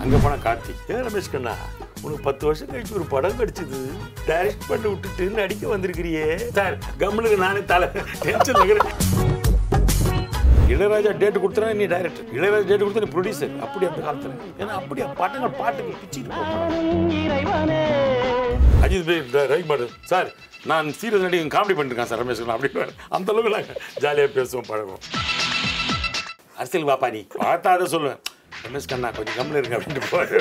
அங்கே போனால் கார்த்திக் ஏன் ரமேஷ் கண்ணா உனக்கு பத்து வருஷம் கழிச்சு ஒரு படம் கிடைச்சது டைரக்ட் பண்ணி விட்டுட்டு நடிக்க வந்திருக்கிறியே சார் கம்முனுக்கு நானே தலை டென்ஷன் இருக்கிறேன் இளையராஜா டேட் கொடுத்தா நீ டைரக்டர் இளையராஜா டேட் கொடுத்தா நீ ப்ரொடியூசர் அப்படி அந்த காலத்தில் ஏன்னா அப்படியே பட்டங்கள் பாட்டுக்கு பிச்சுட்டு போகணும் அஜித் பாய் ரைட் மாடு சார் நான் சீரியஸ் நடிகை காமெடி பண்ணிருக்கேன் சார் ரமேஷ் கண்ணா அப்படி அந்த அளவுக்கு நாங்கள் ஜாலியாக பேசுவோம் பழகுவோம் அரசியல் பாப்பா நீ பார்த்தா அதை சொல்லுவேன் ரமேஷ் கண்ணா கொஞ்சம் கம்மில் இருங்க அப்படின்ட்டு போவாரு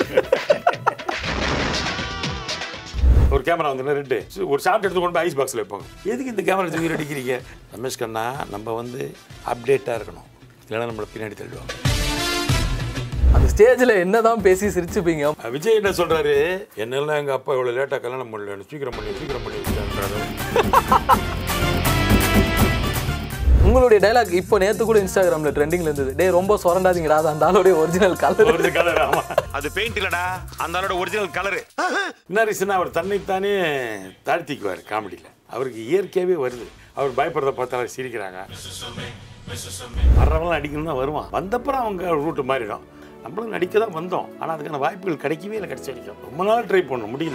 ஒரு கேமரா வந்து ரெண்டு ஒரு ஷாட் எடுத்து கொண்டு போய் ஐஸ் பாக்ஸில் வைப்பாங்க எதுக்கு இந்த கேமரா தூக்கி அடிக்கிறீங்க ரமேஷ் கண்ணா நம்ம வந்து அப்டேட்டாக இருக்கணும் இல்லைன்னா நம்மளை பின்னாடி தள்ளுவாங்க அந்த ஸ்டேஜில் என்னதான் பேசி சிரிச்சுப்பீங்க அஹ் விஜய் என்ன சொல்றாரு என்னெல்லாம் எங்கள் அப்பா இவ்வளோ லேட்டாக கல்யாணம் பண்ணல சீக்கிரம் பண்ணி சீக்கிரம் பண்ணி வச்சுட்டாரு உங்களுடைய டைலாக் இப்போ நேத்து கூட இன்ஸ்டாகிராம்ல ட்ரெண்டிங்ல இருந்தது டேய் ரொம்ப சொரண்டாதீங்கடா அது அந்த ஆளுடைய ஒரிஜினல் கலர் ஒரு கலர் ஆமாம் அது பெயிண்ட் இல்லடா அந்த ஆளோட ஒரிஜினல் கலரு என்ன ரீசன் அவர் தன்னைத்தானே தாழ்த்திக்குவார் காமெடியில் அவருக்கு இயற்கையாகவே வருது அவர் பயப்படுறத பார்த்தா சிரிக்கிறாங்க வர்றவங்களாம் அடிக்கணும் தான் வருவான் வந்தப்புறம் அவங்க ரூட்டு மாறிடும் நம்மளும் நடிக்க தான் வந்தோம் ஆனால் அதுக்கான வாய்ப்புகள் கிடைக்கவே இல்லை கிடைச்ச வரைக்கும் ரொம்ப நாள் ட்ரை பண்ணோம் முடியல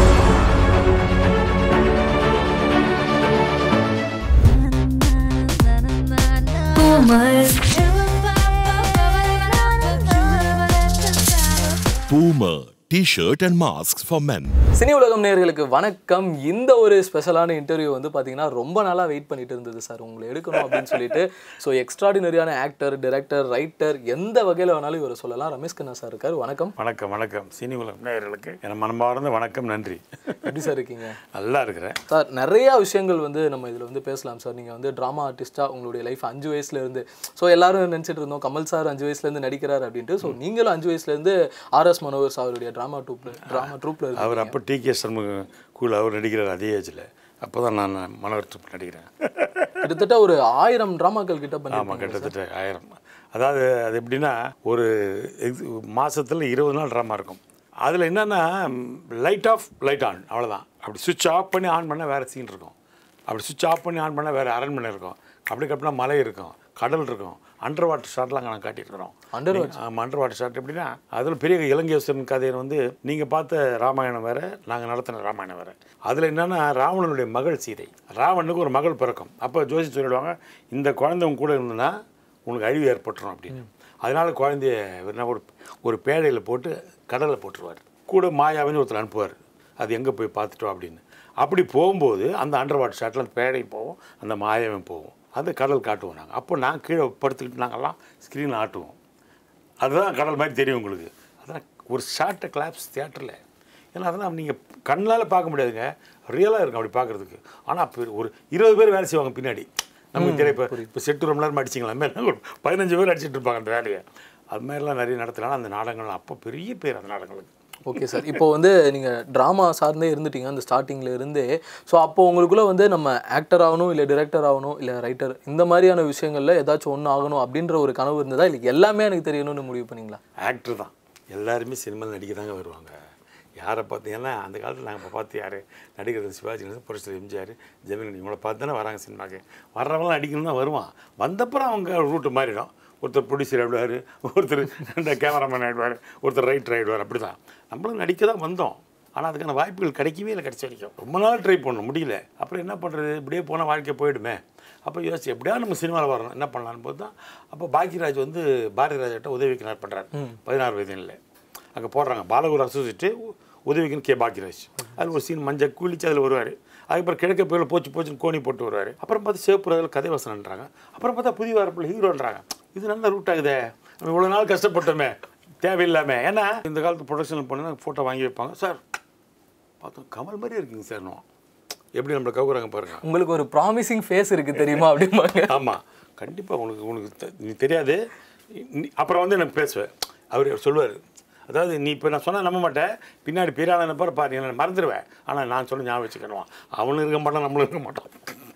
Boomer T-shirt and masks for men. Cini Ulagam நேயர்களுக்கு வணக்கம் இந்த ஒரு ஸ்பெஷலான இன்டர்வியூ வந்து பார்த்தீங்கன்னா ரொம்ப நாளாக வெயிட் பண்ணிட்டு இருந்தது சார் உங்களை எடுக்கணும் அப்படின்னு சொல்லிட்டு ஸோ எக்ஸ்ட்ராடினரியான ஆக்டர் டைரக்டர் ரைட்டர் எந்த வகையில் வேணாலும் இவரை சொல்லலாம் ரமேஷ் கண்ணா சார் இருக்கார் வணக்கம் வணக்கம் வணக்கம் சினி உலகம் நேயர்களுக்கு என மனமார்ந்த வணக்கம் நன்றி எப்படி சார் இருக்கீங்க நல்லா இருக்கிறேன் சார் நிறைய விஷயங்கள் வந்து நம்ம இதில் வந்து பேசலாம் சார் நீங்கள் வந்து ட்ராமா ஆர்டிஸ்ட்டாக உங்களுடைய லைஃப் அஞ்சு வயசுலேருந்து ஸோ எல்லாரும் நினச்சிட்டு இருந்தோம் கமல் சார் அஞ்சு வயசுலேருந்து நடிக்கிறார் அப்படின்ட்டு ஸோ நீங்களும் அஞ்சு வயசுலேருந்து ஆர்எஸ் மனோகர் சாருடைய ட்ராமா ட்ரூப்பில் ட்ராமா ட்ரூப்பில் அவர் அப்போ டி கே சண்முக கூட அவர் நடிக்கிறார் அதே ஏஜில் அப்போ தான் நான் மனவர் ட்ரிப் நடிக்கிறேன் கிட்டத்தட்ட ஒரு ஆயிரம் ட்ராமாக்கள் கிட்ட பண்ணி ஆமாம் கிட்டத்தட்ட ஆயிரம் அதாவது அது எப்படின்னா ஒரு இது மாதத்தில் இருபது நாள் ட்ராமா இருக்கும் அதில் என்னென்னா லைட் ஆஃப் லைட் ஆன் அவ்வளோதான் அப்படி சுவிட்ச் ஆஃப் பண்ணி ஆன் பண்ணால் வேறு சீன் இருக்கும் அப்படி சுவிட்ச் ஆஃப் பண்ணி ஆன் பண்ணால் வேறு அரண்மனை இருக்கும் அப்படி கட்டினா மலை இருக்கும் கடல் இருக்கும் அண்டர் வாட்டர் ஷாட்லாம் நாங்கள் காட்டியிருக்கிறோம் Under ஆமாம் அண்டர் வாட்டர் ஷாட் எப்படின்னா அதில் பெரிய இலங்கேஸ்வரன் கதையை வந்து நீங்கள் பார்த்த ராமாயணம் வேறு நாங்கள் நடத்தின ராமாயணம் வேறு அதில் என்னென்னா ராவணனுடைய மகள் சீதை ராவணனுக்கு ஒரு மகள் பிறக்கும் அப்போ ஜோசி சொல்லிடுவாங்க இந்த குழந்தை உங்க கூட இருந்ததுன்னா உனக்கு அழிவு ஏற்பட்டுரும் அப்படின்னு அதனால குழந்தைய என்ன ஒரு ஒரு பேழையில் போட்டு கடலில் போட்டுருவார் கூட மாயாவின்னு ஒருத்தர் அனுப்புவார் அது எங்கே போய் பார்த்துட்டோம் அப்படின்னு அப்படி போகும்போது அந்த அண்டர் வாட்டர் ஷாட்டில் அந்த பேழை போகும் அந்த மாயாவும் போகும் அது கடல் காட்டுவோம் நாங்கள் அப்போ நான் கீழே படுத்துக்கிட்டு நாங்கள்லாம் ஸ்க்ரீன் ஆட்டுவோம் அதுதான் கடல் மாதிரி தெரியும் உங்களுக்கு அதான் ஒரு ஷார்ட்டை கிளாப்ஸ் தியேட்டரில் ஏன்னா அதெல்லாம் நீங்கள் கண்ணால் பார்க்க முடியாதுங்க ரியலாக இருக்கும் அப்படி பார்க்குறதுக்கு ஆனால் அப்போ ஒரு இருபது பேர் வேலை செய்வாங்க பின்னாடி நமக்கு தெரியும் இப்போ இப்போ செட்டு ரொம்ப நேரம் அடிச்சிங்களா மாதிரி ஒரு பதினஞ்சு பேர் அடிச்சிட்டு இருப்பாங்க அந்த வேலையை அது மாதிரிலாம் நிறைய நடத்தினாலும் அந்த நாடகங்கள் அப்போ பெரிய பேர் அந்த நாடகங்களுக்கு ஓகே சார் இப்போ வந்து நீங்கள் ட்ராமா சார்ந்தே இருந்துட்டீங்க அந்த ஸ்டார்டிங்கில் இருந்தே ஸோ அப்போ உங்களுக்குள்ள வந்து நம்ம ஆக்டர் ஆகணும் இல்லை டிரெக்டர் ஆகணும் இல்லை ரைட்டர் இந்த மாதிரியான விஷயங்களில் ஏதாச்சும் ஒன்று ஆகணும் அப்படின்ற ஒரு கனவு இருந்ததா இல்லை எல்லாமே எனக்கு தெரியணும்னு முடிவு பண்ணீங்களா ஆக்டர் தான் எல்லாருமே சினிமாவில் நடிக்க தாங்க வருவாங்க யாரை பார்த்தீங்கன்னா அந்த காலத்தில் நாங்கள் இப்போ பார்த்து யார் நடிகர் சிவாஜி கணேசன் புரட்சி எம்ஜிஆர் ஜெமினி இவங்கள பார்த்து தானே வராங்க சினிமாக்கு வர்றவங்களாம் அடிக்கணும் தான் வருவான் வந்தப்புறம் அவங்க ரூட்டு மாறிடும் ஒருத்தர் ப்ரொடியூசர் ஆகிடுவார் ஒருத்தர் இந்த கேமராமேன் ஆகிடுவார் ஒருத்தர் ரைட்டர் ஆகிடுவார் அப்படி தான் நம்மளும் நடிக்க தான் வந்தோம் ஆனால் அதுக்கான வாய்ப்புகள் கிடைக்கவே இல்லை கிடைச்ச வரைக்கும் ரொம்ப நாள் ட்ரை பண்ணோம் முடியல அப்புறம் என்ன பண்ணுறது இப்படியே போனால் வாழ்க்கை போயிடுமே அப்போ யோசிச்சு எப்படியா நம்ம சினிமாவில் வரணும் என்ன பண்ணலான்னு போது தான் அப்போ பாக்கியராஜ் வந்து பாரதிராஜ்கிட்ட உதவிக்கு நான் பண்ணுறாரு பதினாறு வயதில் அங்கே போடுறாங்க பாலகுரு அசோசியேட்டு உதவிக்குன்னு கே பாக்கியராஜ் அதில் ஒரு சீன் மஞ்சள் குளிச்சு அதில் வருவார் அதுக்கப்புறம் கிழக்க போயில் போச்சு போச்சுன்னு கோணி போட்டு வருவார் அப்புறம் பார்த்து சிவப்பு அதில் கதை வசனன்றாங்க அப்புறம் பார்த்தா புதிய வரப்பில் ஹீரோன்றாங்க இது நல்ல ரூட் ஆகுதே நம்ம இவ்வளோ நாள் கஷ்டப்பட்டோமே தேவையில்லாமல் ஏன்னா இந்த காலத்து ப்ரொடக்ஷனில் போனால் ஃபோட்டோ வாங்கி வைப்பாங்க சார் பார்த்தோம் கமல் மாதிரியே இருக்கீங்க சார் எப்படி நம்மளை கவுக்குறாங்க பாருங்க உங்களுக்கு ஒரு ப்ராமிசிங் ஃபேஸ் இருக்கு தெரியுமா அப்படிம்பாங்க ஆமாம் கண்டிப்பாக உனக்கு உனக்கு தெ- நீ தெரியாது நீ- அப்புறம் வந்து எனக்கு பேசுவேன் அவர் சொல்லுவார் அதாவது நீ இப்போ நான் சொன்னால் நம்ப மாட்டேன் பின்னாடி பிறான பாரு பாரு நான் மறந்துடுவேன் ஆனால் நான் சொல்ல ஞாபகம் வச்சுக்கணும் அவனும் இருக்க மாட்டான் நம்மளும் இருக்க மாட்டோம்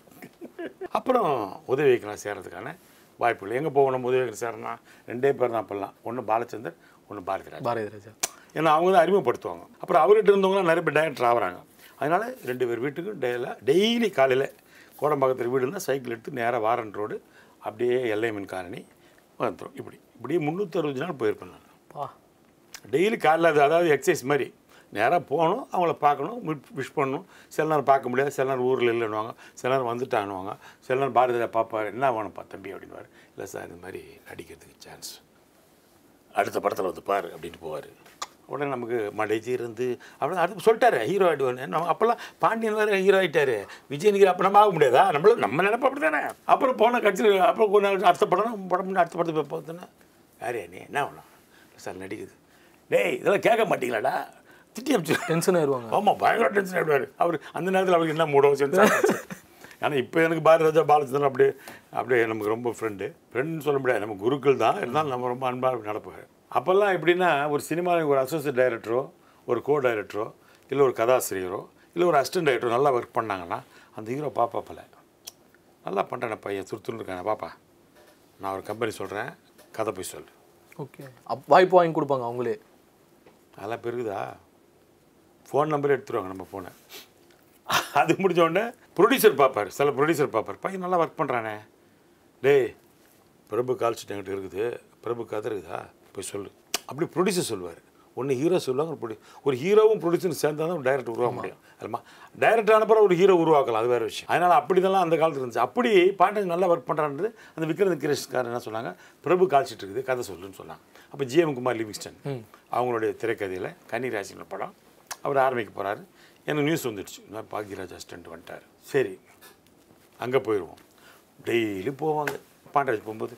அப்புறம் உதவி வைக்கலாம் சேர்றதுக்கான வாய்ப்புகள் எங்கே போகணும் உதவி வைக்கிற சேரனா ரெண்டே பேர் தான் அப்போல்லாம் ஒன்று பாலச்சந்தர் ஒன்று பாரதிராஜ் பாரதி ராஜா ஏன்னா அவங்க தான் அறிமுகப்படுத்துவாங்க அப்புறம் அவர்கிட்ட இருந்தவங்களாம் நிறைய பேர் டைரக்டர் ஆகுறாங்க அதனால் ரெண்டு பேர் வீட்டுக்கும் டெய்ல டெய்லி காலையில் கோடம்பாக்கத்தில் வீடு இருந்தால் சைக்கிள் எடுத்து நேராக வாரன் ரோடு அப்படியே எல்லை மின் காலனி வந்துடும் இப்படி இப்படியே முந்நூற்றறுபது நாள் போயிருப்பேன் நான் பா டெய்லி காலைல அது அதாவது எக்ஸசைஸ் மாதிரி நேராக போகணும் அவங்கள பார்க்கணும் விஷ் பண்ணணும் சில நேரம் பார்க்க முடியாது சில நேரம் ஊரில் இல்லைன்னுவாங்க சில நேரம் வந்துட்டான்னுவாங்க சில நேரம் பாரதியில் பார்ப்பார் என்ன வேணும்ப்பா தம்பி அப்படின்வார் இல்லை சார் இந்த மாதிரி நடிக்கிறதுக்கு சான்ஸ் அடுத்த படத்தில் வந்து பாரு அப்படின்ட்டு போவார் உடனே நமக்கு மடைச்சி இருந்து அப்படி அடுத்து சொல்லிட்டாரு ஹீரோ ஆகிடுவான்னு நம்ம அப்போல்லாம் பாண்டியன் வேறு ஹீரோ ஆகிட்டாரு விஜய் நிற்கிற அப்போ நம்ம ஆக முடியாதா நம்மள நம்ம நினைப்போம் அப்படி தானே அப்புறம் போன கட்சியில் அப்புறம் கொஞ்ச நாள் அடுத்த படம் படம் முடிஞ்சு அடுத்த படத்துக்கு போய் பார்த்தோன்னா யாரே நீ என்ன வேணும் சார் நடிக்குது டேய் இதெல்லாம் கேட்க மாட்டீங்களாடா திட்டி அமிச்சு டென்ஷன் ஆயிடுவாங்க ஆமாம் பயங்கர டென்ஷன் ஆகிடுவார் அவர் அந்த நேரத்தில் அவருக்கு என்ன மூட வச்சு ஆனால் இப்போ எனக்கு பாரதி ராஜா பாலச்சந்திரன் அப்படியே அப்படியே நமக்கு ரொம்ப ஃப்ரெண்டு ஃப்ரெண்டுன்னு சொல்ல முடியாது நம்ம குருக்கள் தான் இருந்தாலும் நம்ம ரொம்ப அன்பாக நடப்பார் அப்போல்லாம் எப்படின்னா ஒரு சினிமாவில் ஒரு அசோசியேட் டைரக்டரோ ஒரு கோ டைரக்டரோ இல்லை ஒரு கதாசிரியரோ இல்லை ஒரு அசிஸ்டன்ட் டைரக்டரோ நல்லா ஒர்க் பண்ணாங்கன்னா அந்த ஹீரோ பாப்பாப்பில் நல்லா பண்ணுறேன் பையன் துருத்துன்னு இருக்கானே பாப்பா நான் ஒரு கம்பெனி சொல்கிறேன் கதை போய் சொல்லு ஓகே அப் வாய்ப்பு வாங்கி கொடுப்பாங்க அவங்களே அதெல்லாம் பெருகுதா ஃபோன் நம்பர் எடுத்துருவாங்க நம்ம ஃபோனை அது முடிஞ்ச உடனே ப்ரொடியூசர் பார்ப்பார் சில ப்ரொடியூசர் பார்ப்பார் பையன் நல்லா ஒர்க் பண்ணுறானே டேய் பிரபு கால் ஷீட் என்கிட்ட இருக்குது பிரபு கதை இருக்குதா போய் சொல்லு அப்படி ப்ரொடியூசர் சொல்லுவார் ஒன்று ஹீரோ சொல்லுவாங்க ஒரு ப்ரொடியூ ஒரு ஹீரோவும் ப்ரொடியூசரும் சேர்ந்தா தான் ஒரு டைரக்டர் உருவாக்க முடியும் அதுமா டைரக்டர் அனுப்புற ஒரு ஹீரோ உருவாக்கலாம் அது வேறு விஷயம் அதனால் அப்படி தான் அந்த காலத்தில் இருந்துச்சு அப்படி பாண்டியன் நல்லா ஒர்க் பண்ணுறான்றது அந்த விக்ரந்த கிரேஷ்காரர் என்ன சொன்னாங்க பிரபு கால் ஷீட் இருக்குது கதை சொல்லுன்னு சொன்னாங்க அப்போ ஜிஎம் குமார் லிவிங்ஸ்டன் அவங்களுடைய திரைக்கதையில் கன்னிராசின படம் அவர் ஆரம்பிக்க போகிறாரு எனக்கு நியூஸ் வந்துடுச்சு நான் பாக்யராஜ் அசிஸ்டன்ட் வந்துட்டார் சரி அங்கே போயிடுவோம் டெய்லி போவாங்க பாண்டராஜ் போகும்போது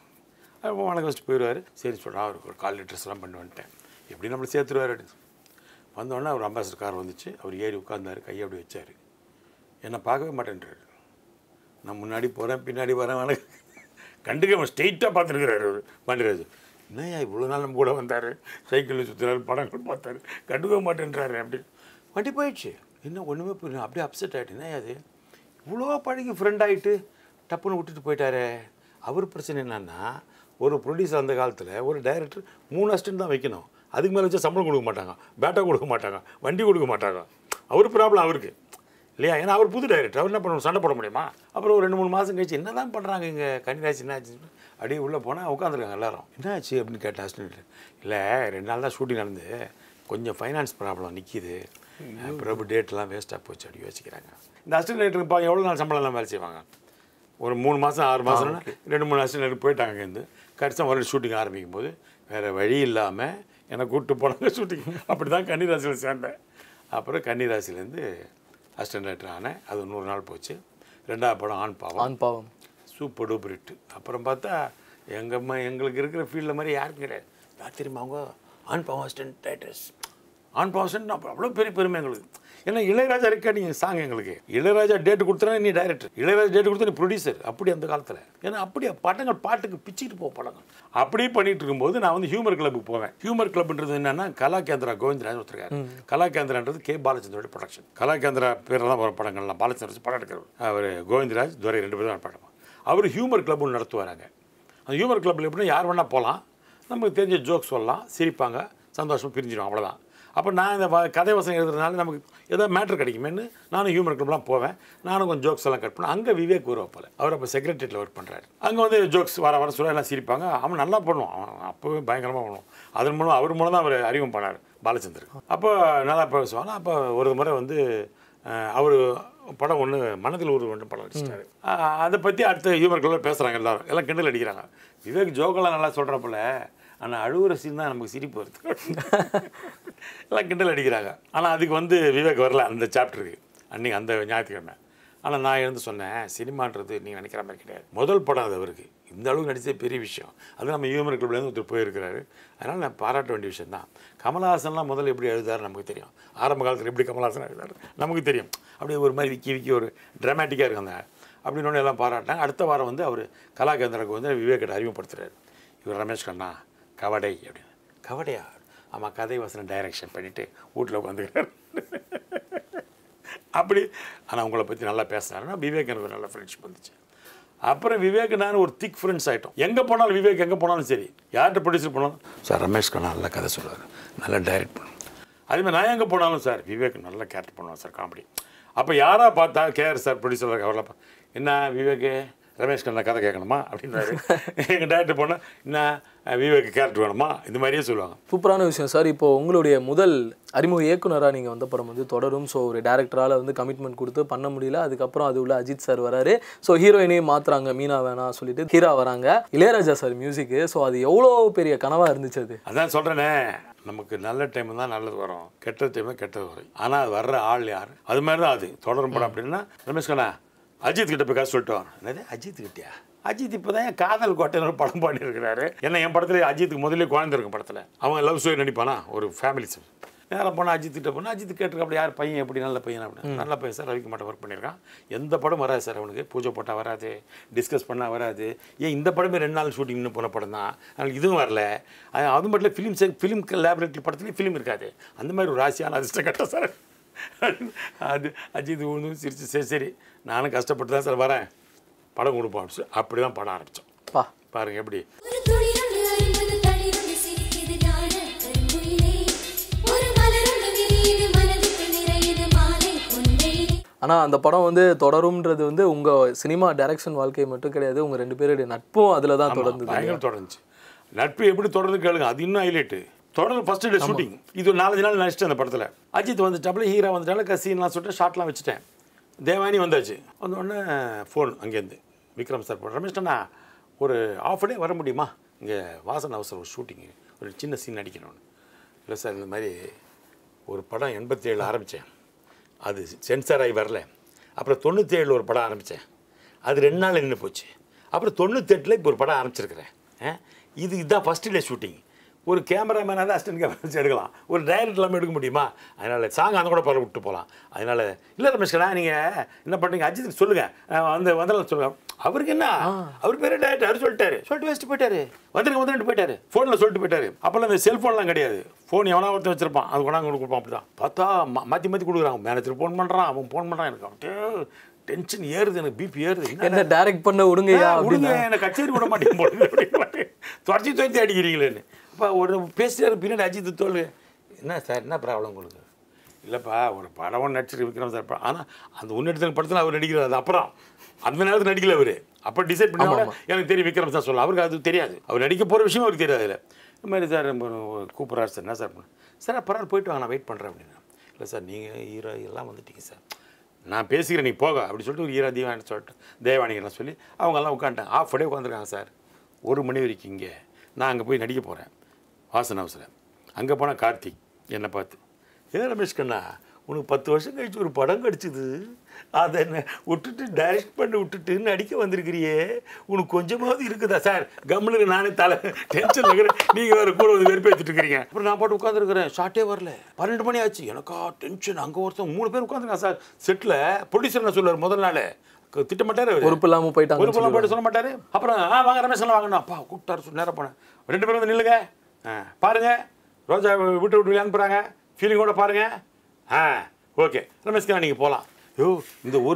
அப்போ வணக்கம் வச்சுட்டு போயிடுவார் சரி சொல்கிறா அவருக்கு ஒரு கால் லிட்டர்ஸ்லாம் பண்ணி வந்துட்டேன் எப்படி நம்மளை சேர்த்துருவார் அப்படின்னு வந்தோடனே அவர் அம்பாசிடர் கார் வந்துச்சு அவர் ஏறி உட்கார்ந்தாரு கையை அப்படி வச்சார் என்னை பார்க்கவே மாட்டேன்றாரு நான் முன்னாடி போகிறேன் பின்னாடி வரேன் வணக்கம் கண்டுக்க அவன் ஸ்ட்ரெயிட்டாக பார்த்துருக்கிறாரு அவர் பாண்டியராஜ் என்னய்யா இவ்வளோ நாள் நம்ம கூட வந்தார் சைக்கிளில் சுற்றுறாரு படங்கள் பார்த்தாரு கண்டுக்க மாட்டேன்றாரு அப்படி வண்டி போயிடுச்சு என்ன ஒன்றுமே புரியல அப்படியே அப்செட் ஆகிட்டு என்ன அது இவ்வளோ பழகி ஃப்ரெண்ட் ஆகிட்டு டப்புன்னு விட்டுட்டு போயிட்டாரே அவர் பிரச்சனை என்னன்னா ஒரு ப்ரொடியூசர் அந்த காலத்தில் ஒரு டைரக்டர் மூணு அசிஸ்டன்ட் தான் வைக்கணும் அதுக்கு மேலே வச்சா சம்பளம் கொடுக்க மாட்டாங்க பேட்டா கொடுக்க மாட்டாங்க வண்டி கொடுக்க மாட்டாங்க அவர் ப்ராப்ளம் அவருக்கு இல்லையா ஏன்னா அவர் புது டைரக்டர் அவர் என்ன பண்ணணும் சண்டை போட முடியுமா அப்புறம் ஒரு ரெண்டு மூணு மாதம் கழிச்சு என்ன தான் பண்ணுறாங்க இங்கே கன்னிராசி என்ன ஆச்சு அப்படியே உள்ளே போனால் உட்காந்துருக்காங்க எல்லாரும் என்ன ஆச்சு அப்படின்னு கேட்டேன் அசிஸ்டன்ட் இல்லை ரெண்டு நாள் தான் ஷூட்டிங் நடந்து கொஞ்சம் ஃபைனான்ஸ் ப்ராப்ளம் நிற்கிது பிரபு டேட்லாம் வேஸ்ட்டாக போச்சு அப்படி யோசிக்கிறாங்க இந்த அசிஸ்டன்ட் டைரக்டருக்கு எவ்வளோ நாள் சம்பளம்லாம் வேலை செய்வாங்க ஒரு மூணு மாதம் ஆறு மாதம்னா ரெண்டு மூணு அசிஸ்டன்ட் போயிட்டாங்க இங்கேருந்து கடைசியாக மறுபடியும் ஷூட்டிங் ஆரம்பிக்கும் போது வேறு வழி இல்லாமல் என்னை கூப்பிட்டு போனாங்க ஷூட்டிங் அப்படி தான் கன்னிராசியில் சேர்ந்தேன் அப்புறம் கன்னிராசிலேருந்து அசிஸ்டன்ட் டைரக்டர் ஆனேன் அது நூறு நாள் போச்சு ரெண்டாவது படம் ஆண் பாவம் ஆண் பாவம் சூப்பர் டூப்பர் ஹிட் அப்புறம் பார்த்தா எங்கள் அம்மா எங்களுக்கு இருக்கிற ஃபீல்டில் மாதிரி யாருக்கும் கிடையாது யார் தெரியுமா அவங்க ஆண் பாவம் அசிஸ்டன்ட் டைரக்டர்ஸ் ஆண் பாவம் அசிஸ்டன்ட் அப்போ அவ்வளோ பெரிய பெருமை எங்களுக்கு ஏன்னா இளையராஜா ரெக்கார்டிங் சாங் எங்களுக்கு இளையராஜா டேட் கொடுத்தா நீ டைரக்டர் இளையராஜா டேட் கொடுத்தா நீ ப்ரொடியூசர் அப்படி அந்த காலத்தில் ஏன்னா அப்படியே படங்கள் பாட்டுக்கு பிச்சுக்கிட்டு போக படங்கள் அப்படியே பண்ணிட்டு இருக்கும்போது நான் வந்து ஹியூமர் கிளப்புக்கு போவேன் ஹியூமர் கிளப்ன்றது என்னன்னா கலா கேந்திரா கோவிந்தராஜ் ஒருத்தருக்காரு கலா கேந்திரான்றது கே பாலச்சந்திரோட ப்ரொடக்ஷன் கலா கேந்திரா பேரில் தான் வரும் படங்கள்லாம் பாலச்சந்திர வச்சு படம் எடுக்கிறவர் அவர் கோவிந்தராஜ் துரை ரெண்டு பேரும் படம் அவர் ஹியூமர் கிளப் ஒன்று நடத்துவாராங்க அந்த ஹியூமர் கிளப்பில் எப்படின்னா யார் வேணால் போகலாம் நமக்கு தெரிஞ்ச ஜோக் சொல்லலாம் சிரிப்பாங்க சந்தோஷமாக பிரிஞ்சிடும் அவ்வளோதான் அப்போ நான் இந்த வ- கதை வசனம் எழுதுறதுனால நமக்கு ஏதாவது மேட்ரு கிடைக்குமேன்னு நானும் ஹியூமர் கிளப்லாம் போவேன் நானும் கொஞ்சம் ஜோக்ஸ் எல்லாம் கட் பண்ணேன் அங்கே விவேக் வருவா போல அவர் அப்போ செக்ரட்டரியில் ஒர்க் பண்ணுறாரு அங்கே வந்து ஜோக்ஸ் வர வர சொல்ல எல்லாம் சிரிப்பாங்க அவன் நல்லா பண்ணுவான் அவன் அப்போவே பயங்கரமாக பண்ணுவான் அதன் மூலம் அவர் மூலம் தான் அவர் அறிமுகம் பண்ணார் பாலச்சந்தர் அப்போ நல்லா பேசுவாங்க அப்போ ஒரு முறை வந்து அவர் படம் ஒன்று மனதில் ஒரு ஒன்று படம் நடிச்சிட்டாரு அஹ் அதை பற்றி அடுத்த ஹியூமர் கிளப்பில் பேசுகிறாங்க எல்லாரும் எல்லாம் கிண்டல் அடிக்கிறாங்க விவேக் ஜோக்கெல்லாம் நல்லா சொல்கிறப்பல ஆனால் அழுகுற சீன் தான் நமக்கு சிரிப்பு வருது எல்லாம் கிண்டல் அடிக்கிறாங்க ஆனால் அதுக்கு வந்து விவேக் வரல அந்த சாப்டருக்கு அன்றைக்கி அந்த ஞாயிற்றுக்கிழமை ஆனால் நான் எழுந்து சொன்னேன் சினிமான்றது நீங்கள் நினைக்கிற மாதிரி கிடையாது முதல் படம் அது அவருக்கு இந்த அளவுக்கு நடிச்சே பெரிய விஷயம் அது நம்ம ஹியூமர் கிளப்லேருந்து ஒருத்தர் போயிருக்கிறாரு அதனால் நான் பாராட்ட வேண்டிய விஷயம் தான் கமலஹாசன்லாம் முதல்ல எப்படி எழுதாரு நமக்கு தெரியும் ஆரம்ப காலத்தில் எப்படி கமலஹாசன் எழுதாரு நமக்கு தெரியும் அப்படியே ஒரு மாதிரி விக்கி விக்கி ஒரு ட்ராமேட்டிக்காக இருக்காங்க அப்படின்னு எல்லாம் பாராட்டினாங்க அடுத்த வாரம் வந்து அவர் கலாகேந்திராவுக்கு வந்து விவேக்கிட்ட அறிமுகப்படுத்துறாரு இவர் ரமேஷ் கண்ணா கவடை அப்படின்னு கவடையா ஆமாம் கதை வசனம் டைரக்ஷன் பண்ணிவிட்டு வீட்டில் உட்காந்துக்கிறார் அப்படி ஆனால் உங்களை பற்றி நல்லா பேசுனாருன்னா விவேக் எனக்கு ஒரு நல்ல ஃப்ரெண்ட்ஷிப் வந்துச்சு அப்புறம் விவேக் நான் ஒரு திக் ஃப்ரெண்ட்ஸ் ஆகிட்டோம் எங்கே போனாலும் விவேக் எங்கே போனாலும் சரி யார்கிட்ட ப்ரொடியூசர் போனாலும் சார் ரமேஷ் கண்ணா நல்லா கதை சொல்லுவார் நல்லா டைரக்ட் பண்ணும் அதேமாதிரி நான் எங்கே போனாலும் சார் விவேக் நல்லா கேரக்டர் பண்ணுவான் சார் காமெடி அப்போ யாராக பார்த்தா கேஆர் சார் ப்ரொடியூசர் அவரில் என்ன விவேக் ரமேஷ் கண்ணா கதை கேட்கணுமா அப்படின்றாரு எங்கள் டேரக்டர் போனால் என்ன விவேக் கேரக்டர் வேணுமா இந்த மாதிரியே சொல்லுவாங்க சூப்பரான விஷயம் சார் இப்போ உங்களுடைய முதல் அறிமுக இயக்குனராக நீங்கள் வந்த படம் வந்து தொடரும் ஸோ ஒரு டேரக்டரால் வந்து கமிட்மெண்ட் கொடுத்து பண்ண முடியல அதுக்கப்புறம் அது உள்ள அஜித் சார் வராரு ஸோ ஹீரோயினையும் மாத்துறாங்க மீனா வேணாம் சொல்லிட்டு ஹீரா வராங்க இளையராஜா சார் மியூசிக்கு ஸோ அது எவ்வளோ பெரிய கனவாக இருந்துச்சு அது அதான் சொல்கிறேனே நமக்கு நல்ல டைம் தான் நல்லது வரும் கெட்ட டைம் கெட்டது வரும் ஆனால் அது வர்ற ஆள் யார் அது மாதிரி தான் அது தொடரும் படம் அப்படின்னா ரமேஷ் கண்ணா அஜித் கிட்ட போய் காசு சொல்லிட்டு வாங்க என்னது அஜித் கிட்டயா அஜித் இப்போ தான் என் காதல் கோட்டைன்னு ஒரு படம் பாடியிருக்கிறாரு ஏன்னா என் படத்தில் அஜித்துக்கு முதல்ல குழந்தை இருக்கும் படத்தில் அவன் லவ் ஸ்டோரி நடிப்பானா ஒரு ஃபேமிலி நேரம் போனால் அஜித் கிட்ட போனால் அஜித் கேட்டிருக்க அப்படி யார் பையன் எப்படி நல்ல பையன் அப்படி நல்ல பையன் சார் ரவிக்கு மட்டும் ஒர்க் பண்ணியிருக்கான் எந்த படம் வராது சார் அவனுக்கு பூஜை போட்டால் வராது டிஸ்கஸ் பண்ணால் வராது ஏன் இந்த படமே ரெண்டு நாள் ஷூட்டிங்னு போன படம் தான் அதனால் இதுவும் வரல அது அது மட்டும் இல்லை ஃபிலிம் ஃபிலிம் லேபரேட்டரி படத்துலேயும் ஃபிலிம் இருக்காது அந்த மாதிரி ஒரு ராசியான அதிர்ஷ்டம் கட்ட சார் அது அஜித் ஒன்று சிரிச்சு சரி சரி நானும் கஷ்டப்பட்டு தான் சார் வரேன் படம் கொடுப்போம் அப்படி சொல்லி- அப்படி தான் படம் ஆரம்பித்தோம் பா பாருங்க எப்படி ஒரு துளிரொன்று அறிவது தளிரொன்று சிரிக்குது ஞான கருங்குயிலே. ஒரு மலரொன்று விரியுது மனதுக்கு நிறையுது மாலை பொன்வெயிலே. ஆனால் அந்த படம் வந்து தொடரும்ன்றது வந்து உங்கள் சினிமா டைரக்ஷன் வாழ்க்கை மட்டும் கிடையாது உங்கள் ரெண்டு பேருடைய நட்பும் அதில் தான் தொடர்ந்தது பயங்கர தொடர்ந்துச்சு நட்பு எப்படி தொடர்ந்து கேளுங்க அது இன்னும் ஹைலைட்டு தொடர்ந்து ஃபர்ஸ்ட் டே ஷூட்டிங் இது ஒரு நாலஞ்சு நாள் நடிச்சிட்டேன் அந்த படத்தில் அஜித் வந்துட்டாப்புல ஹீரோ வந்துட்டாலும் சீன்லாம் சொல்லிட்டு ஷார்ட்லாம் வச்சுட்டேன் தேவானி வந்தாச்சு வந்த உடனே ஃபோன் அங்கேருந்து விக்ரம் சார் போட ரமேஷ் அண்ணா ஒரு ஆஃப் டே வர முடியுமா இங்கே வாசன் அவசரம் ஒரு ஷூட்டிங்கு ஒரு சின்ன சீன் நடிக்கணும்னு இல்லை சார் இந்த மாதிரி ஒரு படம் எண்பத்தி ஏழு ஆரம்பித்தேன் அது சென்சார் ஆகி வரல அப்புறம் தொண்ணூற்றி ஏழில் ஒரு படம் ஆரம்பித்தேன் அது ரெண்டு நாள் நின்று போச்சு அப்புறம் தொண்ணூத்தெட்டில் இப்போ ஒரு படம் ஆரம்பிச்சிருக்கிறேன் ஆ? இது இதுதான் ஃபஸ்ட் டே ஷூட்டிங் ஒரு கேமராமேனாக தான் அசிஸ்டன்ட் கேமரா வச்சு எடுக்கலாம் ஒரு டைரக்ட் இல்லாமல் எடுக்க முடியுமா அதனால் சாங் அந்த கூட பரவ விட்டு போகலாம் அதனால் இல்லை ரமேஷ்கண்ணா நீங்கள் என்ன பண்ணுறீங்க அஜித்துக்கு சொல்லுங்கள் வந்து வந்தாலும் சொல்லுங்கள் அவருக்கு என்ன அவர் பேர் டேரக்டர் அவர் சொல்லிட்டாரு சொல்லிட்டு வச்சுட்டு போயிட்டாரு வந்துருங்க வந்துட்டு போயிட்டாரு ஃபோனில் சொல்லிட்டு போயிட்டாரு அப்போல்லாம் இந்த செல்ஃபோன்லாம் கிடையாது ஃபோன் எவனா ஒருத்தன் வச்சிருப்பான் அது கொண்டாந்து கொடுப்பான் அப்படி தான் பார்த்தா மா- மாற்றி மாற்றி கொடுக்குறான் மேனேஜர் ஃபோன் பண்ணுறான் அவன் ஃபோன் பண்ணுறான் எனக்கு அப்படியே டென்ஷன் ஏறுது எனக்கு பிபி ஏறுது என்ன என்ன டைரக்ட் பண்ண விடுங்கய்யா ஆ, அப்படின்னு விடுங்க என்னை கச்சேரி விட மாட்டேங்க போடுங்க அப்படின்னு துரத்தி துரத்தி அடிக்கிறீங்களேன்னு அப்போ ஒரு பேசிட்டாரு பின்னாடி அஜித் தோல் என்ன சார் என்ன ப்ராப்ளம் உங்களுக்கு இல்லைப்பா ஒரு படம் ஒன்று நடிச்சிட்டு விக்ரம் சார் ஆனால் அந்த ஒன்று படத்தில் அவர் நடிக்கிறார் அது அப்புறம் அந்த நேரத்தில் நடிக்கல அவர் அப்போ டிசைட் பண்ணி எனக்கு தெரியும் விக்ரம் சார் சொல்லலாம் அவருக்கு அது தெரியாது அவர் நடிக்க போகிற விஷயம் அவருக்கு தெரியாது அதில் இந்த மாதிரி சார் கூப்பிட்றாரு சார் என்ன சார் பண்ண சார் பரவாயில்ல போயிட்டு வாங்க நான் வெயிட் பண்ணுறேன் அப்படின்னா இல்லை சார் நீங்கள் ஹீரோ எல்லாம் வந்துட்டீங்க சார் நான் பேசிக்கிறேன் நீ போக அப்படி சொல்லிட்டு ஒரு ஈரா தீவானி சொல்லிட்டு தேவானிகள்லாம் சொல்லி அவங்கெல்லாம் உட்காந்துட்டாங்க ஆஃப் டே உட்காந்துருக்காங்க சார் ஒரு மணி வரைக்கும் இங்கே நான் அங்கே போய் நடிக்க போகிறேன் வாசன் அவசரம் அங்கே போனால் கார்த்திக் என்னை பார்த்து ஏ ரமேஷ் கண்ணா உனக்கு பத்து வருஷம் கழிச்சு ஒரு படம் கிடச்சிது அதை என்ன விட்டுட்டு டைரக்ட் பண்ணி விட்டுட்டு நடிக்க வந்திருக்கிறியே உனக்கு கொஞ்சமாவது இருக்குதா சார் கம்முனுக்கு நானே தலை டென்ஷன் இருக்கிறேன் நீங்கள் வேறு கூட வந்து வெறுப்பேற்றிட்டு இருக்கிறீங்க அப்புறம் நான் பாட்டு உட்காந்துருக்கிறேன் ஷார்ட்டே வரல பன்னெண்டு மணி ஆச்சு எனக்கா டென்ஷன் அங்கே ஒருத்தன் மூணு பேர் உட்காந்துருக்கான் சார் செட்டில் ப்ரொடியூசர் என்ன சொல்லுவார் முதல் நாள் க- திட்டமாட்டாரு அவரு. பொறுப்பு இல்லாமல் போயிட்டாங்க ஒரு பொருள் போட்டு சொல்ல மாட்டாரு அப்புறம் ஆ வாங்க ரமேஷ் எல்லாம் வாங்கணும் அப்பா கூப்பிட்டாரு சொல்லி நேரம் போனேன் ரெண்டு பேரும் வந்து நில்லுங்க ஆ பாருங்க ரோஜா விட்டு விட்டு அனுப்புறாங்க ஃபீலிங்கோட பாருங்க ஆ ஓகே ரமேஷ்கா நீங்கள் போகலாம் யோ இந்த ஒரு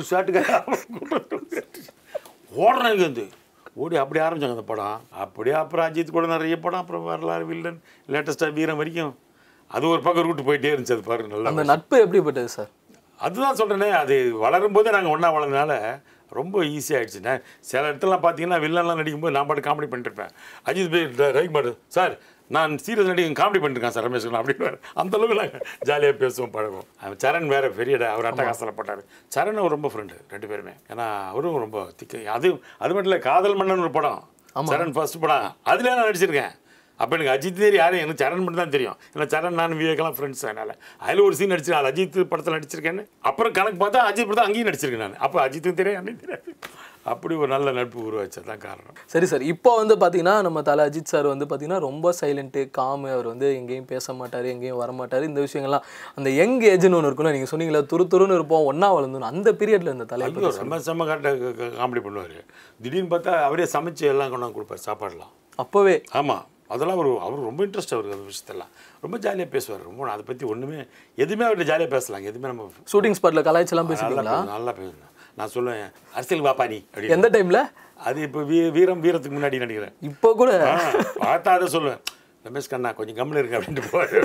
ஷாட்டுக்கு ஓடுறேன் இங்கேருந்து ஓடி அப்படி ஆரம்பிச்சாங்க அந்த படம் அப்படியே அப்புறம் அஜித் கூட நிறைய படம் அப்புறம் வரலாறு வில்லன் லேட்டஸ்ட்டாக வீரம் வரைக்கும் அது ஒரு பக்கம் ரூட்டு போயிட்டே இருந்துச்சு அது பாருங்க நல்லா அந்த நட்பு எப்படிப்பட்டது சார் அதுதான் சொல்கிறேனே அது வளரும்போது நாங்கள் ஒன்றா வளர்ந்தனால ரொம்ப ஈஸியாகிடுச்சு நான் சில இடத்துலலாம் பார்த்தீங்கன்னா வில்லன்லாம் நடிக்கும்போது நான் பாட்டு காமெடி பண்ணிட்டுருப்பேன் அஜித் போய் ரைட் மாடு சார் நான் சீரியஸ் நடிக்க காமெடி பண்ணிருக்கேன் சார் ரமேஷ் அப்படின்னு அந்த அளவுக்கு நாங்கள் ஜாலியாக பேசுவோம் பழகுவோம் அவன் சரண் வேறு பெரிய இடம், அவர் அட்டகாசத்தில் போட்டார் சரண் அவர் ரொம்ப ஃப்ரெண்டு ரெண்டு பேருமே ஏன்னா அவரும் ரொம்ப திக்க அது அது மட்டும் இல்லை காதல் மன்னன் ஒரு படம் சரண் ஃபர்ஸ்ட் படம் அதில் நான் நடிச்சிருக்கேன் அப்போ எனக்கு அஜித் தெரியும் யாரும் எனக்கு சரண் மட்டும் தான் தெரியும் ஏன்னா சரண் நான் விவேகெல்லாம் ஃப்ரெண்ட்ஸ் அதனால் அதில் ஒரு சீன் நடிச்சிருக்கேன் அது அஜித் படத்தில் நடிச்சிருக்கேன்னு அப்புறம் கணக்கு பார்த்தா அஜித் படத்தில் அங்கேயும் நடிச்சிருக்கேன் நான் அப்போ அஜித்தும் தெரியும் அன்னையும் தெரியாது அப்படி ஒரு நல்ல நட்பு உருவாச்சு தான் காரணம் சரி சார் இப்போ வந்து பார்த்தீங்கன்னா நம்ம தலை அஜித் சார் வந்து பார்த்தீங்கன்னா ரொம்ப சைலண்ட்டு காமு அவர் வந்து எங்கேயும் பேச மாட்டார் எங்கேயும் வர மாட்டார் இந்த விஷயங்கள்லாம் அந்த யங் ஏஜ்னு ஒன்று இருக்குல்ல நீங்கள் சொன்னீங்களா துரு துருன்னு இருப்போம் ஒன்றா வளர்ந்தோம் அந்த பீரியடில் இந்த தலை ஐயோ ரொம்ப செம்ம காட்ட காமெடி பண்ணுவார் திடீர்னு பார்த்தா அவரே சமைச்சு எல்லாம் கொண்டாந்து கொடுப்பார் சாப்பாடுலாம் அப்போவே ஆமாம் அதெல்லாம் ஒரு அவர் ரொம்ப இன்ட்ரெஸ்ட் அவருக்கு அந்த விஷயத்தெல்லாம் ரொம்ப ஜாலியாக பேசுவார் ரொம்ப அதை பற்றி ஒன்றுமே எதுவுமே அவர்கிட்ட ஜாலியாக பேசலாம் எதுவுமே நம்ம ஷூட்டிங் ஸ்பாட்டில் கலாய்ச்சலாம் நல்லா பேசிட்டீங்களா பேசணும், நல்லா பேசணும் நான் சொல்லுவேன் அரசியல் வாப்பா நீ அப்படின்னு எந்த டைமில் அது இப்போ வீ வீரம் வீரத்துக்கு முன்னாடி நடிக்கிறேன் இப்போ கூட ஆ, பார்த்தா அதை சொல்லுவேன் ரமேஷ் கண்ணா கொஞ்சம் கம்மில் இருக்கு அப்படின்ட்டு போவார்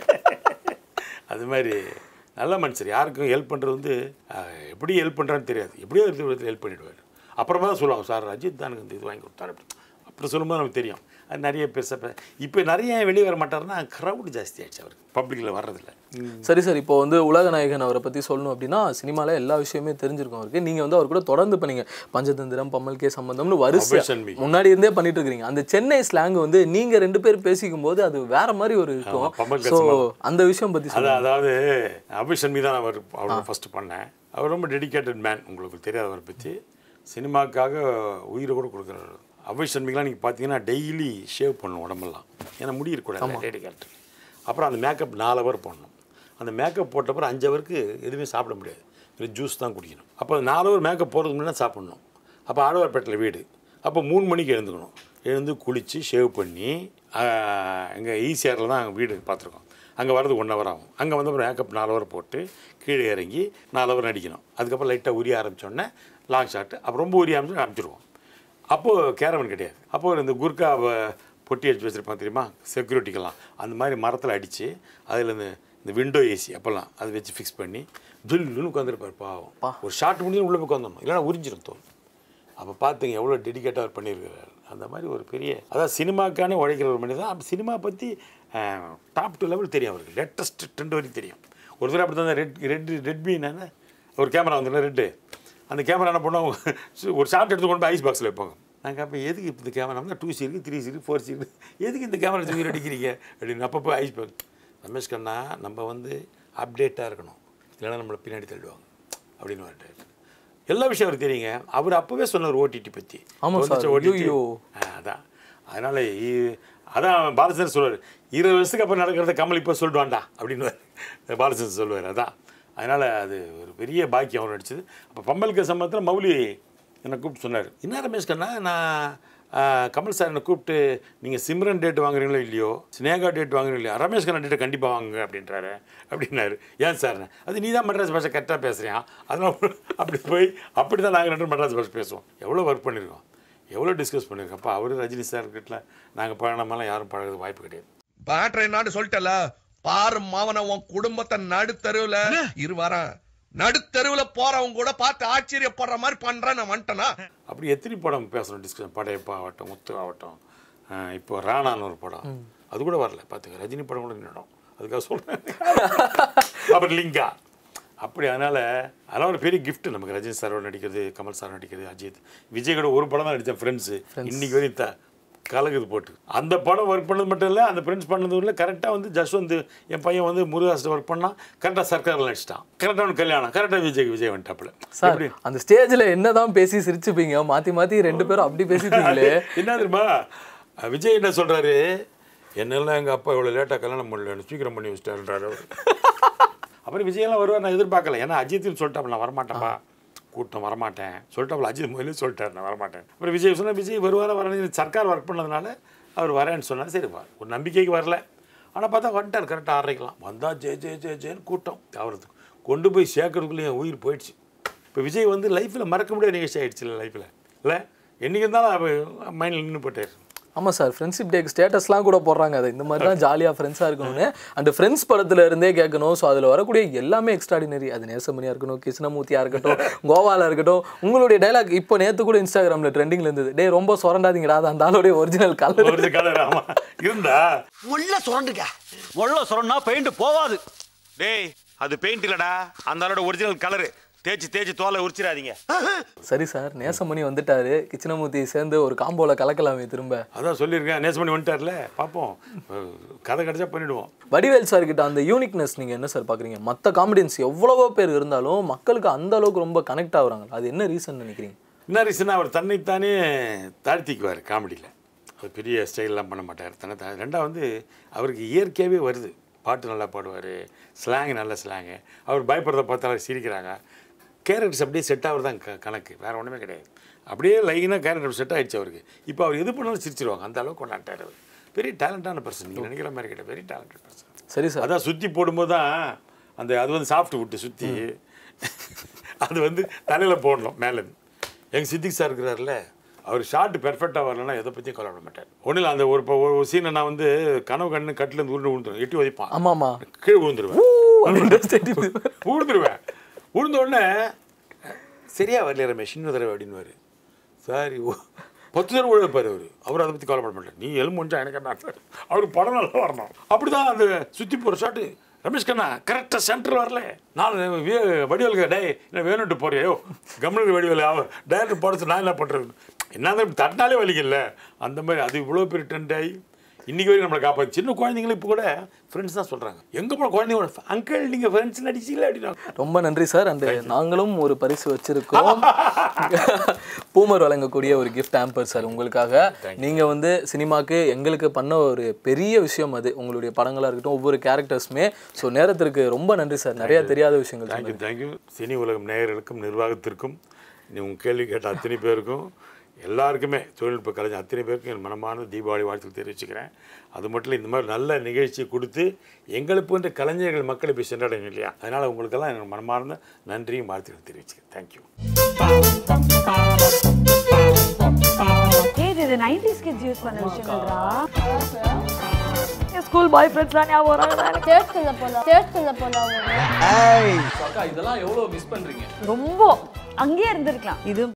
அது மாதிரி நல்ல மனுஷர் யாருக்கும் ஹெல்ப் பண்ணுறது வந்து ஆஹ், எப்படி ஹெல்ப் பண்ணுறான்னு தெரியாது எப்படியோ ஒரு விதத்தில் ஹெல்ப் பண்ணிடுவார் அப்புறமா தான் சொல்லுவாங்க சார் அஜித் தான் எனக்கு இந்த இது வாங்கி கொடுத்தாரு அப்படி அப்படி சொல்லும்போது நமக்கு தெரியும் அது நிறைய பெருசாக இப்போ நிறைய வெளியே வர மாட்டாருன்னா க்ரௌடு ஜாஸ்தி ஆயிடுச்சு அவருக்கு பப்ளிக்கில் வர்றதில்ல சரி சார் இப்போ வந்து உலக நாயகன் அவரை பற்றி சொல்லணும் அப்படின்னா சினிமாவில் எல்லா விஷயமே தெரிஞ்சிருக்கும் அவருக்கு நீங்கள் வந்து அவர் கூட தொடர்ந்து பண்ணீங்க பஞ்சதந்திரம் பம்மல் கே சம்பந்தம்னு வரிசை அபிஷன் மீ. முன்னாடி இருந்தே பண்ணிட்டு இருக்கிறீங்க அந்த சென்னை ஸ்லாங் வந்து நீங்கள் ரெண்டு பேர் பேசிக்கும் போது அது வேற மாதிரி ஒரு ஆமா, பம்மல் இருக்கும் கே ஸோ சம்பந்தம். அந்த விஷயம் பற்றி அதான் அதாவது அபிஷன்மி தான் அவர் அவர் ஃபஸ்ட்டு பண்ணேன் அவர் ரொம்ப டெடிகேட்டட் மேன் உங்களுக்கு தெரியாது அவரை பற்றி சினிமாக்காக உயிரை கூட கொடுக்குறாரு அபிஷன்மிக்கெலாம் நீங்கள் பார்த்தீங்கன்னா டெய்லி ஷேவ் பண்ணணும் உடம்பெல்லாம் ஏன்னா முடி இருக்கக்கூடாது லேடி கேரக்டர் அப்புறம் அந்த மேக்கப் நாலு ஹவர் போடணும் அந்த மேக்கப் போட்ட அப்புறம் அஞ்சு ஹவருக்கு எதுவுமே சாப்பிட முடியாது வெறும் ஜூஸ் தான் குடிக்கணும் அப்போ அந்த நாலு ஹவர் மேக்கப் போகிறதுக்கு முன்னாடி சாப்பிட்ணும் அப்போ ஆடவர்பேட்டில் வீடு அப்போ மூணு மணிக்கு எழுந்துக்கணும் எழுந்து குளித்து ஷேவ் பண்ணி எங்கள் ஈசிஆரில் தான் வீடு பார்த்துருக்கோம் அங்கே வரது ஒன் ஹவர் ஆகும் அங்கே வந்து அப்புறம் மேக்கப் நாலு ஹவர் போட்டு கீழே இறங்கி நாலு ஹவர் நடிக்கணும் அதுக்கப்புறம் லைட்டாக உரிய ஆரம்பித்தோடனே லாங் ஷாட் அப்புறம் ரொம்ப உரிய ஆரம்பிச்சு அனுப்பிச்சிடுவோம் அப்போது கேரவன் கிடையாது அப்போது இந்த குர்கா வ- பொட்டி அடிச்சு வச்சுருப்பான் தெரியுமா செக்யூரிட்டிக்கெல்லாம் அந்த மாதிரி மரத்தில் அடித்து அதில் இந்த இந்த விண்டோ ஏசி அப்போல்லாம் அதை வச்சு ஃபிக்ஸ் பண்ணி ஜில்லுன்னு உட்காந்துருப்பார் பாவம் ஒரு ஷார்ட் முடிஞ்சு உள்ளே போய் உட்காந்துடணும் இல்லைன்னா உறிஞ்சிடும் தோல் அப்போ பார்த்துங்க எவ்வளோ டெடிகேட்டாக அவர் பண்ணியிருக்கிறார் அந்த மாதிரி ஒரு பெரிய அதாவது சினிமாக்கான உழைக்கிற ஒரு மனிதன் அப்போ சினிமா பற்றி டாப் டு லெவல் தெரியும் அவருக்கு லேட்டஸ்ட் ட்ரெண்ட் வரைக்கும் தெரியும் ஒரு தடவை அப்படி தான் ரெட் ரெட் ரெட்மி என்ன ஒரு கேமரா வந்து ரெட்டு அந்த கேமரா என்ன பண்ணோம் ஒரு ஷார்ட் எடுத்து கொண்டு போய் ஐஸ் பாக்ஸில் வைப்பாங்க நாங்கள் அப்போ எதுக்கு இப்போ இந்த கேமரா டூ சி இருக்குது த்ரீ சி இருக்குது ஃபோர் சி இருக்குது எதுக்கு இந்த கேமரா தூக்கி அடிக்கிறீங்க அப்படின்னு அப்பப்போ ஐஸ் பாக்ஸ் ரமேஷ் கண்ணா நம்ம வந்து அப்டேட்டாக இருக்கணும் இல்லைன்னா நம்மளை பின்னாடி தள்ளுவாங்க அப்படின்னு வந்துட்டார் எல்லா விஷயம் அவருக்கு தெரியுங்க அவர் அப்போவே சொன்னார் ஓடிடி பற்றி ஆமா வந்துச்சு சார். OTT. ஐயையோ. ஆ, அதான் அதனால் அதான் பாலச்சந்தர் சொல்லுவார் இருபது வருஷத்துக்கு அப்புறம் நடக்கிறத கமல் இப்போ சொல்லிடுவான்டா அப்படின்னு பாலச்சந்தர் சொல்லுவார் அதான் அதனால் அது ஒரு பெரிய பாக்கியம் அவர் நடிச்சது அப்போ பம்பலுக்கு சம்பந்தத்தில் மௌலி என்னை கூப்பிட்டு சொன்னார் என்ன ரமேஷ் கண்ணா நான் ஆ, கமல் சார் என்னை கூப்பிட்டு நீங்கள் சிம்ரன் டேட் வாங்குறீங்களோ இல்லையோ ஸ்னேகா டேட் வாங்குறீங்களோ இல்லையோ ரமேஷ் கண்ணா டேட்டை கண்டிப்பாக வாங்குங்க அப்படின்றாரு அப்படின்னாரு ஏன் சார் அது நீ தான் மெட்ராஸ் பாஷை கரெக்டாக பேசுறியா அதனால் அப்படி போய் அப்படி தான் நாங்கள் ரெண்டு பேரும் மெட்ராஸ் பாஷை பேசுவோம் எவ்வளோ ஒர்க் பண்ணியிருக்கோம் எவ்வளோ டிஸ்கஸ் பண்ணியிருக்கோம் அப்போ அவர் ரஜினி சார் கிட்ட நாங்கள் பழனமெல்லாம் யாரும் பழகிறது வாய்ப்பு கிடையாது பேட்டரி என்னான்னு சொல்லிட்டல பாரு மாவன உன் குடும்பத்தை நடுத்தருவுல இரு வாரம் நடுத்தருவுல போறவங்க கூட பார்த்து ஆச்சரியப்படுற மாதிரி பண்றேன் நான் வந்துட்டேனா அப்படி எத்தனை படம் பேசணும் டிஸ்கஷன் படையப்பா ஆகட்டும் முத்து ஆகட்டும் ஆஹ் இப்போ ராணான்னு ஒரு படம் அது கூட வரல பார்த்துக்க ரஜினி படம் கூட நின்றுடும் அதுக்காக சொல்கிறேன் அப்புறம் லிங்கா அப்படி அதனால் அதெல்லாம் ஒரு பெரிய gift நமக்கு ரஜினி சாரோட நடிக்கிறது கமல் சார் நடிக்கிறது அஜித் விஜய் கூட ஒரு படம் தான் நடித்தேன் ஃப்ரெண்ட்ஸு இன்னைக்கு வரையும் த கலகுது போட்டு அந்த படம் ஒர்க் பண்ணது மட்டும் இல்லை அந்த ஃப்ரெண்ட்ஸ் பண்ணது இல்லை கரெக்டாக வந்து ஜஸ்வந்த் என் பையன் வந்து முருகாசில் ஒர்க் பண்ணால் கரெக்டாக சர்க்காரில் நடிச்சிட்டான் கரெக்டாக அவனுக்கு கல்யாணம் கரெக்டாக விஜய் விஜய் வந்துட்டாப்புல சார் எப்படி அந்த ஸ்டேஜ்ல என்னதான் பேசி சிரிச்சுப்பீங்க மாத்தி மாத்தி ரெண்டு பேரும் அப்படி பேசிப்பீங்களே என்ன தெரியுமா அஹ் விஜய் என்ன சொல்றாரு என்னெல்லாம் எங்கள் அப்பா இவ்வளோ லேட்டாக கல்யாணம் பண்ணல சீக்கிரம் பண்ணி வச்சிட்டாருன்றாரு அவரு. அப்புறம் விஜயெல்லாம் வருவார் நான் எதிர்பார்க்கல ஏன்னா அஜித்னு சொல்லிட்டாப்புல நான் வரமாட்டேன்ப்பா கூட்டம் வரமாட்டேன் சொல்லிட்டாப்புல அஜித் முதல்ல சொல்லிட்டார் நான் வரமாட்டேன் அப்புறம் விஜய் சொன்னா விஜய் வருவாரா வரணும் சர்க்கார் ஒர்க் பண்ணதுனால அவர் வரேன்னு சொன்னார் சரிப்பா ஒரு நம்பிக்கைக்கு வரல ஆனால் பார்த்தா வந்துட்டார் கரெக்டாக ஆரம்பிக்கலாம் வந்தால் ஜே ஜே ஜே ஜேன்னு கூட்டம் அவரது கொண்டு போய் சேர்க்கறதுக்குள்ளே என் உயிர் போயிடுச்சு இப்போ விஜய் வந்து லைஃப்பில் மறக்க முடியாத நிகழ்ச்சி ஆயிடுச்சு இல்லை லைஃப்பில் இல்லை என்றைக்கு இருந்தாலும் அவர் மைண்டில் நின்று போயிட்டார் ஆமா சார் ஃப்ரெண்ட்ஷிப் டேக்கு ஸ்டேட்டஸ்லாம் கூட போடுறாங்க அது இந்த மாதிரி தான் ஜாலியாக ஃப்ரெண்ட்ஸாக இருக்கணும்னு அண்ட் ஃப்ரெண்ட்ஸ் படத்துல இருந்தே கேட்கணும் ஸோ அதில் வரக்கூடிய எல்லாமே எக்ஸ்ட்ராடினரி அது நேசமணியாக இருக்கட்டும் கிருஷ்ணமூர்த்தியாக இருக்கட்டும் கோவால இருக்கட்டும் உங்களுடைய டைலாக் இப்போ நேற்று கூட இன்ஸ்டாகிராமில் ட்ரெண்டிங்கில் இருந்தது டே ரொம்ப சுரண்டாதீங்கடா அது அந்த ஆளுடைய ஒரிஜினல் கலர் ஒரு கலர் ஆமா இருந்தா உள்ள சுரண்டுங்க உள்ள சொன்னா பெயிண்ட் போவாது டேய் அது பெயிண்ட் இல்லடா அந்த ஆளோட ஒரிஜினல் கலரு தேய்ச்சி தேய்ச்சி தோலை உரிச்சிடாதீங்க சரி சார் நேசமணி வந்துட்டாரு கிருஷ்ணமூர்த்தி சேர்ந்து ஒரு காம்போல கலக்கலாமே திரும்ப அதான் சொல்லியிருக்கேன் நேசம் பண்ணி வந்துட்டார்ல பார்ப்போம் அஹ் கதை கிடைச்சா பண்ணிடுவோம் வடிவேல் சார் கிட்ட அந்த யூனிக்னஸ் நீங்க என்ன சார் பாக்குறீங்க மற்ற காமெடியன்ஸ் எவ்வளவோ பேர் இருந்தாலும் மக்களுக்கு அந்த அளவுக்கு ரொம்ப கனெக்ட் ஆகுறாங்க அது என்ன ரீசன் நினைக்கிறீங்க என்ன ரீசன் அவர் தன்னைத்தானே தாழ்த்திக்குவார் காமெடியில் அவர் பெரிய ஸ்டைல்லாம் பண்ண மாட்டார் தன்னை தா ரெண்டாவது வந்து அவருக்கு இயற்கையாகவே வருது பாட்டு நல்லா பாடுவார் ஸ்லாங் நல்ல ஸ்லாங்கு அவர் பயப்படுறத பார்த்தாலும் சிரிக்கிறாங்க கேரக்டர்ஸ் அப்படியே செட் ஆகிறது தான் க கணக்கு வேறு ஒன்றுமே கிடையாது அப்படியே லைனாக கேரக்டர் செட் ஆயிடுச்சு அவருக்கு இப்போ அவர் எது பண்ணாலும் சிரிச்சிருவாங்க அந்த அளவுக்கு கொண்டாட்டார் அவர் பெரிய டேலண்டான பர்சன் நீங்கள் நினைக்கிற மாதிரி கிடையாது வெரி டேலண்டட் பர்சன் சரி சார் அதான் சுற்றி போடும்போது தான் அந்த அது வந்து சாஃப்ட் விட்டு சுற்றி அது வந்து தலையில் போடணும் மேலே எங்கள் சித்திக் சார் இருக்கிறார்ல அவர் ஷார்ட் பெர்ஃபெக்டாக வரலன்னா எதை பற்றியும் கவலைப்பட மாட்டார் ஒன்றும் இல்லை அந்த ஒரு இப்போ ஒரு சீனை நான் வந்து கனவு கண்ணு கட்டிலேருந்து உருண்டு விழுந்துருவேன் எட்டி உதைப்பான் ஆமா ஆமா கீழே விழுந்துருவேன் அப்படின்ற statement. விழுந்துருவேன் விழுந்த உடனே சரியா வரல ரமேஷ் இன்னொரு தடவை அப்படின்னுவார் சாரி பத்து தடவை உழைப்பார் அவர் அவர் அதை பற்றி கவலைப்பட மாட்டார் நீ எலும்பு முடிஞ்சா எனக்கு என்ன அவருக்கு படம் நல்லா வரணும் அப்படிதான் அந்த சுற்றி போகிற ஷாட்டு ரமேஷ் கண்ணா கரெக்டாக சென்டர் வரல நான் வே- வடிவேலுக்கு டே என்ன வேணும்ட்டு போறியோ கம்முனு வடிவேலு அவ டேரக்டர் படத்தை நான் என்ன பண்ணுறது என்ன தட்டினாலே வலிக்கல அந்த மாதிரி அது இவ்வளோ பெரிய ட்ரெண்ட் ஆகி இன்னைக்கு வரைக்கும் நம்மளை காப்பாற்று சின்ன குழந்தைங்களும் இப்போ கூட ஃப்ரெண்ட்ஸ் தான் சொல்கிறாங்க எங்கே போன குழந்தைங்க அங்கிள் நீங்கள் ஃப்ரெண்ட்ஸ் நடிச்சீங்களா அப்படின்னா ரொம்ப நன்றி சார் அண்ட் நாங்களும் ஒரு பரிசு வச்சிருக்கோம் பூமர் வழங்கக்கூடிய ஒரு கிஃப்ட் ஆம்பர் சார் உங்களுக்காக நீங்க வந்து சினிமாக்கு எங்களுக்கு பண்ண ஒரு பெரிய விஷயம் அது உங்களுடைய படங்களா இருக்கட்டும் ஒவ்வொரு கேரக்டர்ஸுமே ஸோ நேரத்திற்கு ரொம்ப நன்றி சார் நிறைய தெரியாத விஷயங்கள் தேங்க்யூ தேங்க்யூ சினி உலகம் நேயர்களுக்கும் நிர்வாகத்திற்கும் நீ உங்கள் கேள்வி கேட்ட அத்தனை பேருக்கும் எல்லாருக்குமே தொழில்நுட்ப கலைஞர் அத்தனை பேருக்கும் என் மனமான தீபாவளி வாழ்த்துக்கள் தெரிவிச்சுக்கிறேன் அது மட்டும் இல்லை இந்த மாதிரி நல்ல நிகழ்ச்சி கொடுத்து எங்களை போன்ற கலைஞர்கள் மக்களை போய் சென்றடையும் இல்லையா அதனால் உங்களுக்கெல்லாம் எனக்கு மனமார்ந்த நன்றியும் வாழ்த்துக்கள் தெரிவிச்சுக்கிறேன் தேங்க்யூ ஏய் இது 90s கிட்ஸ் யூஸ் பண்ண விஷயங்கள்டா ஸ்கூல் பாய் ஃப்ரெண்ட்ஸ்லாம் ஞாபகம் வராங்க எனக்கு சேர்த்துல போலாம் சேர்த்துல போலாம் அக்கா இதெல்லாம் எவ்வளோ மிஸ் பண்றீங்க ரொம்ப அங்கேயே இருந்திருக்கலாம் இது